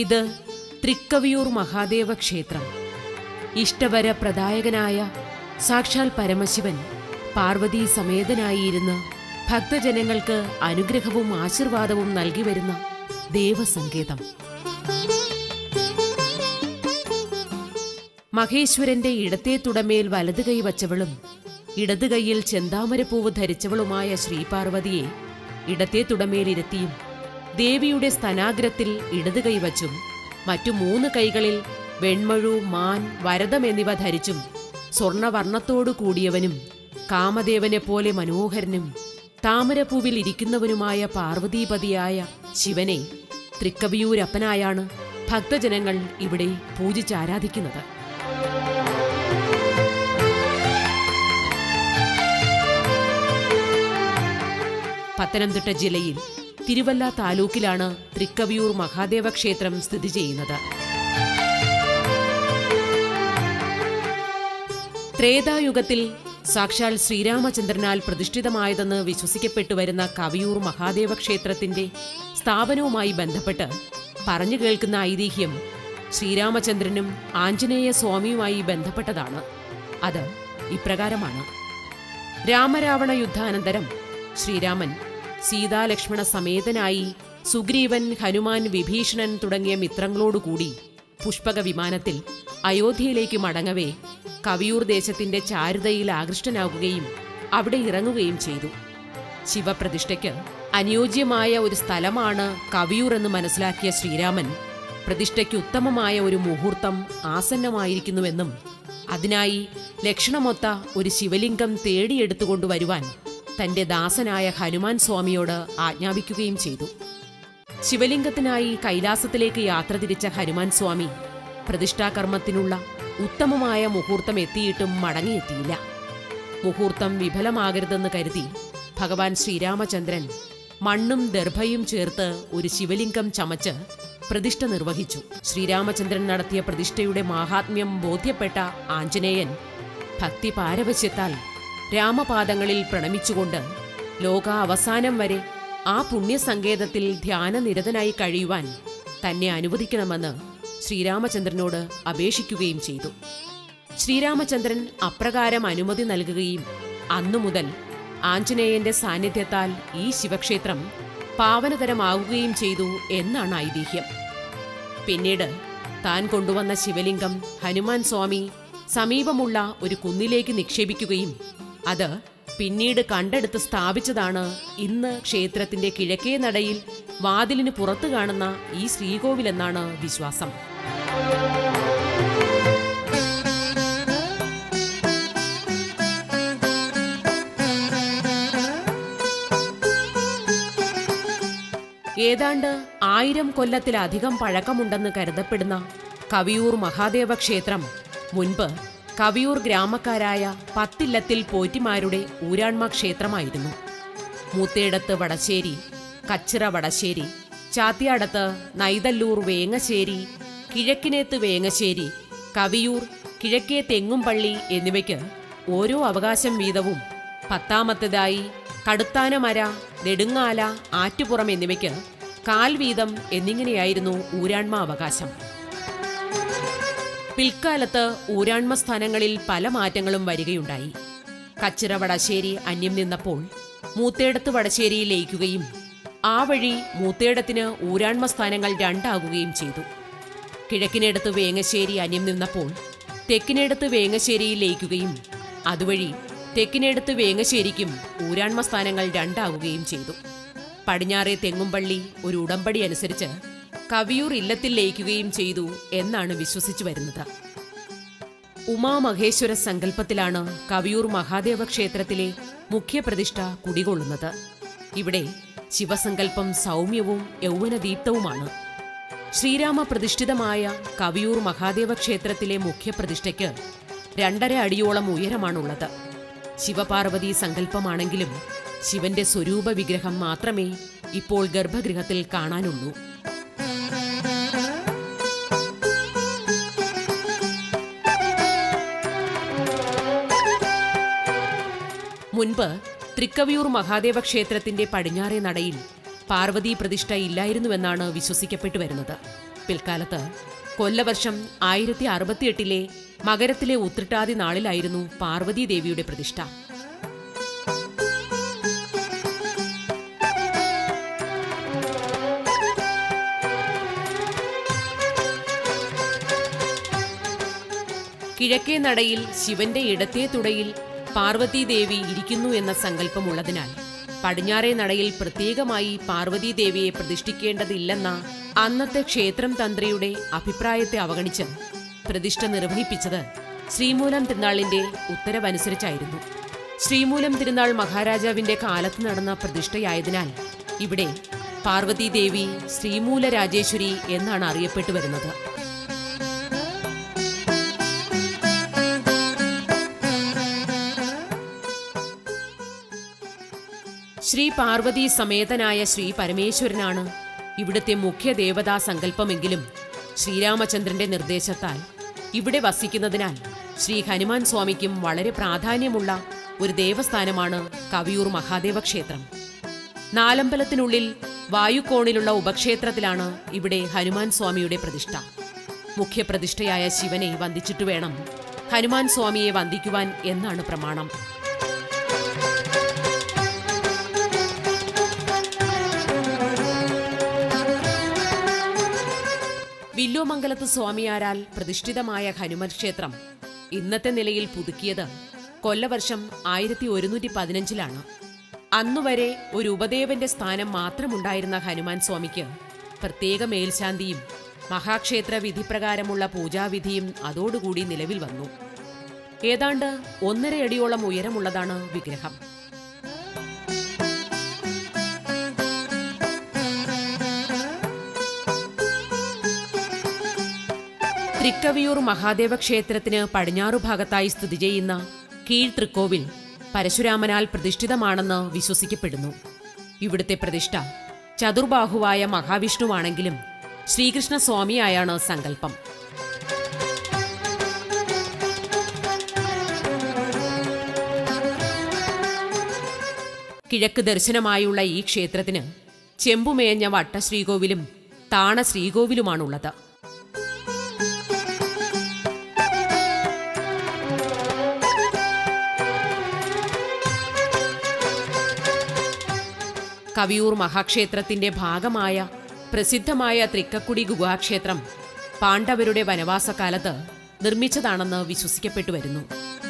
ഇത് തൃക്കവിയൂർ മഹാദേവ ക്ഷേത്രം ഇഷ്ടവര പ്രദായകനായ സാക്ഷാൽ പരമശിവൻ പാർവതീ സമേതനായിരുന്ന് ഭക്തജനങ്ങൾക്ക് അനുഗ്രഹവും ആശീർവാദവും നൽകി വരുന്ന ദേവസങ്കേതം മഹേശ്വരന്റെ ഇടത്തെ തുടമേൽ വലതു കൈ വച്ചവളും ഇടതു കൈയിൽ ചെന്താമരപ്പൂവ് ധരിച്ചവളുമായ ശ്രീപാർവതിയെ ഇടത്തെ തുടമേലിരുത്തിയും ദേവിയുടെ സ്തനാഗ്രത്തിൽ ഇടതു കൈ വച്ചും മറ്റു മൂന്ന് കൈകളിൽ വെൺമഴു മാൻ വരദം എന്നിവ ധരിച്ചും സ്വർണവർണ്ണത്തോടു കൂടിയവനും കാമദേവനെ പോലെ മനോഹരനും താമരപ്പൂവിൽ ഇരിക്കുന്നവനുമായ പാർവതീപതിയായ ശിവനെ തൃക്കവിയൂരപ്പനായാണ് ഭക്തജനങ്ങൾ ഇവിടെ പൂജിച്ചാരാധിക്കുന്നത് പത്തനംതിട്ട ജില്ലയിൽ തിരുവല്ല താലൂക്കിലാണ് തൃക്കവിയൂർ മഹാദേവ ക്ഷേത്രം സ്ഥിതി ചെയ്യുന്നത് ത്രേതായുഗത്തിൽ സാക്ഷാൽ ശ്രീരാമചന്ദ്രനാൽ പ്രതിഷ്ഠിതമായതെന്ന് വിശ്വസിക്കപ്പെട്ടു വരുന്ന കവിയൂർ മഹാദേവ ക്ഷേത്രത്തിന്റെ സ്ഥാപനവുമായി ബന്ധപ്പെട്ട് പറഞ്ഞു കേൾക്കുന്ന ഐതിഹ്യം ശ്രീരാമചന്ദ്രനും ആഞ്ജനേയ സ്വാമിയുമായി ബന്ധപ്പെട്ടതാണ് അത് ഇപ്രകാരമാണ് രാമരാവണ യുദ്ധാനന്തരം ശ്രീരാമൻ സീതാലക്ഷ്മണ സമേതനായി സുഗ്രീവൻ ഹനുമാൻ വിഭീഷണൻ തുടങ്ങിയ മിത്രങ്ങളോടുകൂടി പുഷ്പക വിമാനത്തിൽ അയോധ്യയിലേക്ക് മടങ്ങവേ കവിയൂർ ദേശത്തിന്റെ ചാരുതയിൽ ആകൃഷ്ടനാകുകയും അവിടെ ഇറങ്ങുകയും ചെയ്തു ശിവപ്രതിഷ്ഠയ്ക്ക് അനുയോജ്യമായ ഒരു സ്ഥലമാണ് കവിയൂർ എന്ന് മനസ്സിലാക്കിയ ശ്രീരാമൻ പ്രതിഷ്ഠയ്ക്ക് ഉത്തമമായ ഒരു മുഹൂർത്തം ആസന്നമായിരിക്കുന്നുവെന്നും അതിനായി ലക്ഷണമൊത്ത ഒരു ശിവലിംഗം തേടിയെടുത്തുകൊണ്ടുവരുവാൻ തന്റെ ദാസനായ ഹനുമാൻ സ്വാമിയോട് ആജ്ഞാപിക്കുകയും ചെയ്തു ശിവലിംഗത്തിനായി കൈലാസത്തിലേക്ക് യാത്ര തിരിച്ച ഹനുമാൻ സ്വാമി പ്രതിഷ്ഠാകർമ്മത്തിനുള്ള ഉത്തമമായ മുഹൂർത്തം എത്തിയിട്ടും മടങ്ങിയെത്തിയില്ല മുഹൂർത്തം വിഫലമാകരുതെന്ന് കരുതി ഭഗവാൻ ശ്രീരാമചന്ദ്രൻ മണ്ണും ദർഭയും ചേർത്ത് ഒരു ശിവലിംഗം ചമച്ച് പ്രതിഷ്ഠ നിർവഹിച്ചു ശ്രീരാമചന്ദ്രൻ നടത്തിയ പ്രതിഷ്ഠയുടെ മാഹാത്മ്യം ബോധ്യപ്പെട്ട ആഞ്ജനേയൻ ഭക്തി പാരവശ്യത്താൽ രാമപാദങ്ങളിൽ പ്രണമിച്ചുകൊണ്ട് ലോക അവസാനം വരെ ആ പുണ്യസങ്കേതത്തിൽ ധ്യാനനിരതനായി കഴിയുവാൻ തന്നെ അനുവദിക്കണമെന്ന് ശ്രീരാമചന്ദ്രനോട് അപേക്ഷിക്കുകയും ചെയ്തു ശ്രീരാമചന്ദ്രൻ അപ്രകാരം അനുമതി നൽകുകയും അന്നു മുതൽ ആഞ്ജനേയന്റെ സാന്നിധ്യത്താൽ ഈ ശിവക്ഷേത്രം പാവനതരമാവുകയും ചെയ്തു എന്നാണ് ഐതിഹ്യം പിന്നീട് താൻ കൊണ്ടുവന്ന ശിവലിംഗം ഹനുമാൻ സ്വാമി സമീപമുള്ള ഒരു കുന്നിലേക്ക് നിക്ഷേപിക്കുകയും അത് പിന്നീട് കണ്ടെടുത്ത് സ്ഥാപിച്ചതാണ് ഇന്ന് ക്ഷേത്രത്തിന്റെ കിഴക്കേ നടയിൽ വാതിലിന് പുറത്തു കാണുന്ന ഈ ശ്രീകോവിലെന്നാണ് വിശ്വാസം ഏതാണ്ട് ആയിരം കൊല്ലത്തിലധികം പഴക്കമുണ്ടെന്ന് കരുതപ്പെടുന്ന കവിയൂർ മഹാദേവ ക്ഷേത്രം മുൻപ് കവിയൂർ ഗ്രാമക്കാരായ പത്തില്ലത്തിൽ പോറ്റിമാരുടെ ഊരാൺമ ക്ഷേത്രമായിരുന്നു മൂത്തേടത്ത് വടശ്ശേരി കച്ചിറ വടശ്ശേരി ചാത്തിയാടത്ത് നൈതല്ലൂർ വേങ്ങശ്ശേരി കിഴക്കിനേത്ത് വേങ്ങശ്ശേരി കവിയൂർ കിഴക്കേ തെങ്ങുംപള്ളി എന്നിവയ്ക്ക് ഓരോ അവകാശം വീതവും പത്താമത്തേതായി കടുത്താനമര നെടുങ്ങാല ആറ്റുപുറം എന്നിവയ്ക്ക് കാൽ വീതം എന്നിങ്ങനെയായിരുന്നു ഊരാൺമ അവകാശം പിൽക്കാലത്ത് ഊരാൺമ സ്ഥാനങ്ങളിൽ പല മാറ്റങ്ങളും വരികയുണ്ടായി കച്ചിറ വടശ്ശേരി അന്യം നിന്നപ്പോൾ മൂത്തേടത്ത് വടശ്ശേരിയിൽ ലയിക്കുകയും ആ വഴി മൂത്തേടത്തിന് ഊരാൺമ സ്ഥാനങ്ങൾ രണ്ടാകുകയും ചെയ്തു കിഴക്കിനടുത്ത് വേങ്ങശ്ശേരി അന്യം നിന്നപ്പോൾ തെക്കിനടുത്ത് വേങ്ങശ്ശേരിയിൽ ലയിക്കുകയും അതുവഴി തെക്കിനടുത്ത് വേങ്ങശ്ശേരിക്കും ഊരാൺമ സ്ഥാനങ്ങൾ രണ്ടാകുകയും ചെയ്തു പടിഞ്ഞാറേ തെങ്ങുംപള്ളി ഒരു ഉടമ്പടി അനുസരിച്ച് കവിയൂർ ഇല്ലത്തിൽ ലയിക്കുകയും ചെയ്തു എന്നാണ് വിശ്വസിച്ചു വരുന്നത് ഉമാമഹേശ്വര സങ്കല്പത്തിലാണ് കവിയൂർ മഹാദേവ ക്ഷേത്രത്തിലെ മുഖ്യപ്രതിഷ്ഠ കുടികൊള്ളുന്നത് ഇവിടെ ശിവസങ്കല്പം സൗമ്യവും യൗവനദീപ്തവുമാണ് ശ്രീരാമ പ്രതിഷ്ഠിതമായ കവിയൂർ മഹാദേവ ക്ഷേത്രത്തിലെ മുഖ്യപ്രതിഷ്ഠയ്ക്ക് രണ്ടര അടിയോളം ഉയരമാണുള്ളത് ശിവപാർവതി സങ്കല്പമാണെങ്കിലും ശിവന്റെ സ്വരൂപ വിഗ്രഹം മാത്രമേ ഇപ്പോൾ ഗർഭഗൃഹത്തിൽ കാണാനുള്ളൂ മുൻപ് തൃക്കവിയൂർ മഹാദേവ ക്ഷേത്രത്തിന്റെ പടിഞ്ഞാറേ നടയിൽ പാർവതീ പ്രതിഷ്ഠ ഇല്ലായിരുന്നുവെന്നാണ് വിശ്വസിക്കപ്പെട്ടു വരുന്നത് പിൽക്കാലത്ത് കൊല്ലവർഷം ആയിരത്തി അറുപത്തിയെട്ടിലെ മകരത്തിലെ ഉത്രട്ടാതി നാളിലായിരുന്നു പാർവതീ ദേവിയുടെ പ്രതിഷ്ഠ കിഴക്കേ നടയിൽ ശിവന്റെ ഇടത്തേ തുടയിൽ പാർവതീദേവി ഇരിക്കുന്നു എന്ന സങ്കല്പമുള്ളതിനാൽ പടിഞ്ഞാറേ നടയിൽ പ്രത്യേകമായി പാർവതീദേവിയെ പ്രതിഷ്ഠിക്കേണ്ടതില്ലെന്ന അന്നത്തെ ക്ഷേത്രം തന്ത്രിയുടെ അഭിപ്രായത്തെ അവഗണിച്ച് പ്രതിഷ്ഠ നിർവഹിപ്പിച്ചത് ശ്രീമൂലം തിരുനാളിന്റെ ഉത്തരവനുസരിച്ചായിരുന്നു ശ്രീമൂലം തിരുനാൾ മഹാരാജാവിന്റെ കാലത്ത് നടന്ന പ്രതിഷ്ഠയായതിനാൽ ഇവിടെ പാർവതീദേവി ശ്രീമൂല രാജേശ്വരി എന്നാണ് അറിയപ്പെട്ടു വരുന്നത് ശ്രീ പാർവതി സമേതനായ ശ്രീ പരമേശ്വരനാണ് ഇവിടുത്തെ മുഖ്യ ദേവതാ സങ്കല്പമെങ്കിലും ശ്രീരാമചന്ദ്രന്റെ നിർദ്ദേശത്താൽ ഇവിടെ വസിക്കുന്നതിനാൽ ശ്രീ ഹനുമാൻ സ്വാമിക്കും വളരെ പ്രാധാന്യമുള്ള ഒരു ദേവസ്ഥാനമാണ് കവിയൂർ മഹാദേവ ക്ഷേത്രം നാലമ്പലത്തിനുള്ളിൽ വായുക്കോണിലുള്ള ഉപക്ഷേത്രത്തിലാണ് ഇവിടെ ഹനുമാൻ സ്വാമിയുടെ പ്രതിഷ്ഠ മുഖ്യപ്രതിഷ്ഠയായ ശിവനെ വന്ദിച്ചിട്ടു വേണം ഹനുമാൻ സ്വാമിയെ വന്ദിക്കുവാൻ എന്നാണ് പ്രമാണം വില്ലോമംഗലത്ത് സ്വാമിയാരാൽ പ്രതിഷ്ഠിതമായ ഹനുമൻ ക്ഷേത്രം ഇന്നത്തെ നിലയിൽ പുതുക്കിയത് കൊല്ലവർഷം ആയിരത്തി ഒരുന്നൂറ്റി പതിനഞ്ചിലാണ് അന്നുവരെ ഒരു ഉപദേവന്റെ സ്ഥാനം മാത്രമുണ്ടായിരുന്ന ഹനുമാൻ സ്വാമിക്ക് പ്രത്യേക മേൽശാന്തിയും മഹാക്ഷേത്ര വിധിപ്രകാരമുള്ള പൂജാവിധിയും അതോടുകൂടി നിലവിൽ വന്നു ഏതാണ്ട് ഒന്നര അടിയോളം ഉയരമുള്ളതാണ് വിഗ്രഹം തൃക്കവിയൂർ മഹാദേവ ക്ഷേത്രത്തിന് പടിഞ്ഞാറു ഭാഗത്തായി സ്ഥിതി ചെയ്യുന്ന കീഴ്തൃക്കോവിൽ പരശുരാമനാൽ പ്രതിഷ്ഠിതമാണെന്ന് വിശ്വസിക്കപ്പെടുന്നു ഇവിടുത്തെ പ്രതിഷ്ഠ ചതുർബാഹുവായ മഹാവിഷ്ണുവാണെങ്കിലും ശ്രീകൃഷ്ണ സ്വാമിയായാണ് സങ്കല്പം കിഴക്ക് ദർശനമായുള്ള ഈ ക്ഷേത്രത്തിന് ചെമ്പുമേഞ്ഞ വട്ട ശ്രീകോവിലും താണ ശ്രീകോവിലുമാണുള്ളത് കവിയൂർ മഹാക്ഷേത്രത്തിന്റെ ഭാഗമായ പ്രസിദ്ധമായ തൃക്കക്കുടി ഗുഹാക്ഷേത്രം പാണ്ഡവരുടെ വനവാസകാലത്ത് നിർമ്മിച്ചതാണെന്ന് വിശ്വസിക്കപ്പെട്ടു വരുന്നു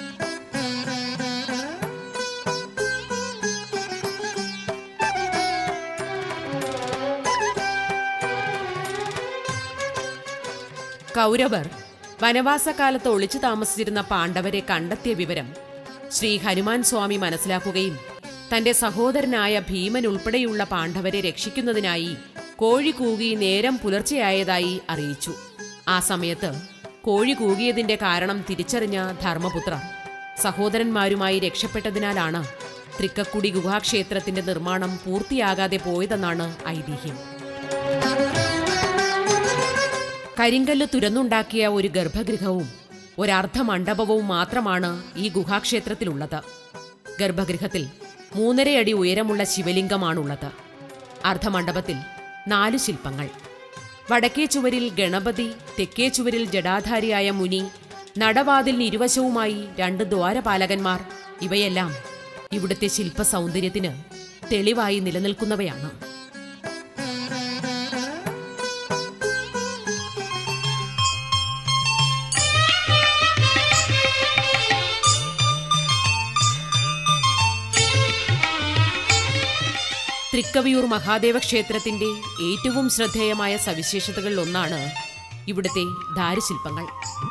കൗരവർ വനവാസകാലത്ത് ഒളിച്ചു താമസിച്ചിരുന്ന പാണ്ഡവരെ കണ്ടെത്തിയ വിവരം ശ്രീ ഹനുമാൻ സ്വാമി മനസ്സിലാക്കുകയും തന്റെ സഹോദരനായ ഭീമൻ ഉൾപ്പെടെയുള്ള പാണ്ഡവരെ രക്ഷിക്കുന്നതിനായി കോഴി കൂകി നേരം പുലർച്ചെയായതായി അറിയിച്ചു ആ സമയത്ത് കോഴി കൂകിയതിന്റെ കാരണം തിരിച്ചറിഞ്ഞ ധർമ്മപുത്രർ സഹോദരന്മാരുമായി രക്ഷപ്പെട്ടതിനാലാണ് തൃക്കക്കുടി ഗുഹാക്ഷേത്രത്തിന്റെ നിർമ്മാണം പൂർത്തിയാകാതെ പോയതെന്നാണ് ഐതിഹ്യം കരിങ്കല്ല് തുരന്നുണ്ടാക്കിയ ഒരു ഗർഭഗൃഹവും ഒരർദ്ധമണ്ഡപവും മാത്രമാണ് ഈ ഗുഹാക്ഷേത്രത്തിലുള്ളത് ഗർഭഗൃഹത്തിൽ മൂന്നര അടി ഉയരമുള്ള ശിവലിംഗമാണുള്ളത് അർദ്ധമണ്ഡപത്തിൽ നാല് ശില്പങ്ങൾ വടക്കേ ചുവരിൽ ഗണപതി തെക്കേ ചുവരിൽ ജടാധാരിയായ മുനി നടവാതിലിന് ഇരുവശവുമായി രണ്ട് ദ്വാരപാലകന്മാർ ഇവയെല്ലാം ഇവിടുത്തെ ശില്പ സൗന്ദര്യത്തിന് തെളിവായി നിലനിൽക്കുന്നവയാണ് തൃക്കവിയൂർ മഹാദേവ ക്ഷേത്രത്തിന്റെ ഏറ്റവും ശ്രദ്ധേയമായ സവിശേഷതകളിൽ ഒന്നാണ് ഇവിടുത്തെ ദാരുശില്പങ്ങൾ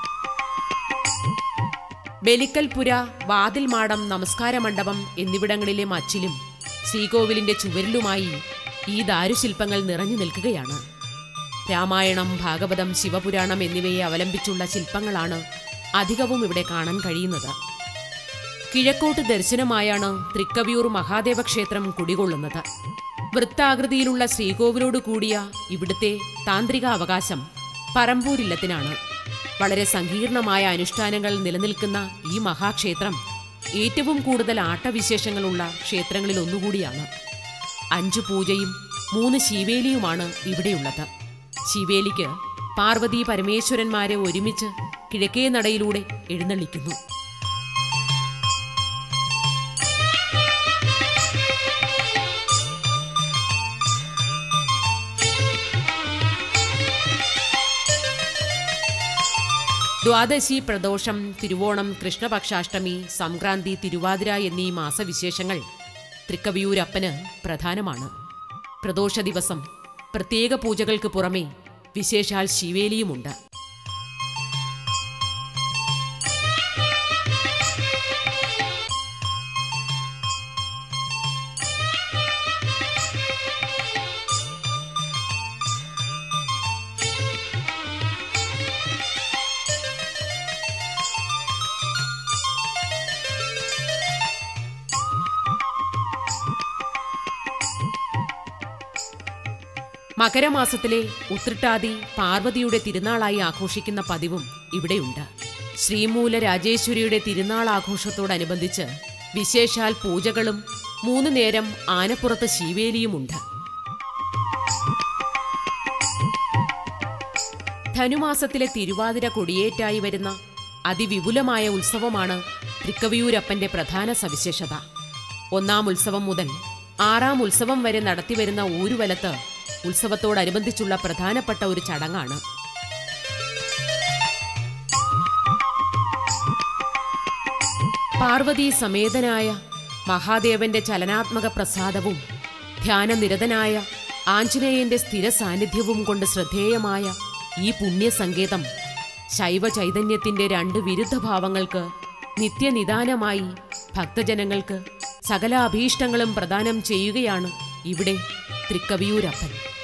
ബലിക്കൽപുര വാതിൽമാടം നമസ്കാര മണ്ഡപം എന്നിവിടങ്ങളിലെ മച്ചിലും ശ്രീകോവിലിന്റെ ചുവരിലുമായി ഈ ദാരുശില്പങ്ങൾ നിറഞ്ഞു നിൽക്കുകയാണ് രാമായണം ഭാഗവതം ശിവപുരാണം എന്നിവയെ അവലംബിച്ചുള്ള ശില്പങ്ങളാണ് അധികവും ഇവിടെ കാണാൻ കഴിയുന്നത് കിഴക്കോട്ട് ദർശനമായാണ് തൃക്കവിയൂർ മഹാദേവ ക്ഷേത്രം കുടികൊള്ളുന്നത് വൃത്താകൃതിയിലുള്ള ശ്രീകോവിലോട് കൂടിയ ഇവിടുത്തെ താന്ത്രിക അവകാശം പറമ്പൂരില്ലത്തിനാണ് വളരെ സങ്കീർണമായ അനുഷ്ഠാനങ്ങൾ നിലനിൽക്കുന്ന ഈ മഹാക്ഷേത്രം ഏറ്റവും കൂടുതൽ ആട്ടവിശേഷങ്ങളുള്ള ക്ഷേത്രങ്ങളിൽ ഒന്നുകൂടിയാണ് അഞ്ചു പൂജയും മൂന്ന് ശീവേലിയുമാണ് ഇവിടെയുള്ളത് ശീവേലിക്ക് പാർവതി പരമേശ്വരന്മാരെ ഒരുമിച്ച് കിഴക്കേ നടയിലൂടെ എഴുന്നള്ളിക്കുന്നു ദ്വാദശി പ്രദോഷം തിരുവോണം കൃഷ്ണപക്ഷാഷ്ടമി സംക്രാന്തി തിരുവാതിര എന്നീ മാസവിശേഷങ്ങൾ തൃക്കവിയൂരപ്പന് പ്രധാനമാണ് പ്രദോഷ ദിവസം പ്രത്യേക പൂജകൾക്ക് പുറമെ വിശേഷാൽ ശിവേലിയുമുണ്ട് മകരമാസത്തിലെ ഉത്രട്ടാതി പാർവതിയുടെ തിരുനാളായി ആഘോഷിക്കുന്ന പതിവും ഇവിടെയുണ്ട് ശ്രീമൂല രാജേശ്വരിയുടെ തിരുനാൾ ആഘോഷത്തോടനുബന്ധിച്ച് വിശേഷാൽ പൂജകളും മൂന്നു നേരം ആനപ്പുറത്ത് ശീവേലിയുമുണ്ട് ധനുമാസത്തിലെ തിരുവാതിര കൊടിയേറ്റായി വരുന്ന അതിവിപുലമായ ഉത്സവമാണ് തൃക്കവിയൂരപ്പന്റെ പ്രധാന സവിശേഷത ഒന്നാം ഉത്സവം മുതൽ ആറാം ഉത്സവം വരെ നടത്തിവരുന്ന ഊരുവലത്ത് ഉത്സവത്തോടനുബന്ധിച്ചുള്ള പ്രധാനപ്പെട്ട ഒരു ചടങ്ങാണ് പാർവതി സമേതനായ മഹാദേവന്റെ ചലനാത്മക പ്രസാദവും ധ്യാനനിരതനായ ആഞ്ജനേയന്റെ സ്ഥിര സാന്നിധ്യവും കൊണ്ട് ശ്രദ്ധേയമായ ഈ പുണ്യസങ്കേതം ശൈവ ചൈതന്യത്തിന്റെ രണ്ട് വിരുദ്ധ ഭാവങ്ങൾക്ക് നിത്യനിദാനമായി ഭക്തജനങ്ങൾക്ക് സകല അഭീഷ്ടങ്ങളും പ്രദാനം ചെയ്യുകയാണ് ഇവിടെ തൃക്കവിയൂരപ്പൻ